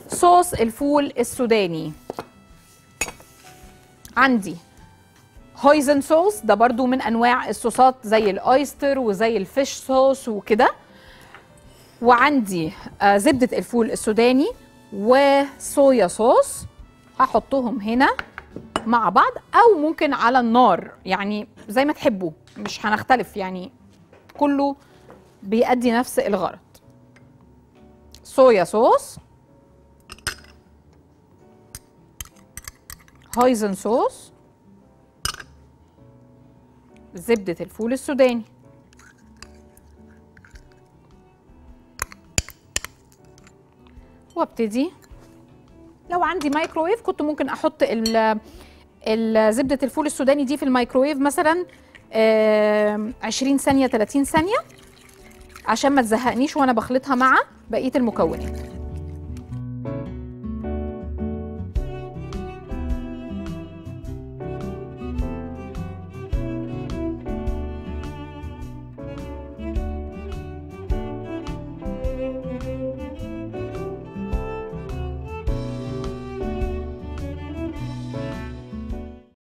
صوص الفول السوداني عندي هويزن صوص ده برضو من انواع الصوصات زي الاويستر وزي الفيش صوص وكده وعندي آه زبده الفول السوداني وصويا صوص هحطهم هنا مع بعض او ممكن على النار يعني زي ما تحبوا مش هنختلف يعني كله بيأدي نفس الغرض صويا صوص هايزن صوص زبدة الفول السوداني وابتدي لو عندي مايكرويف كنت ممكن احط ال ال- زبدة الفول السوداني دي في الميكرويف مثلا آم، 20 ثانية 30 ثانية عشان ما تزهقنيش وانا بخلطها مع بقية المكونات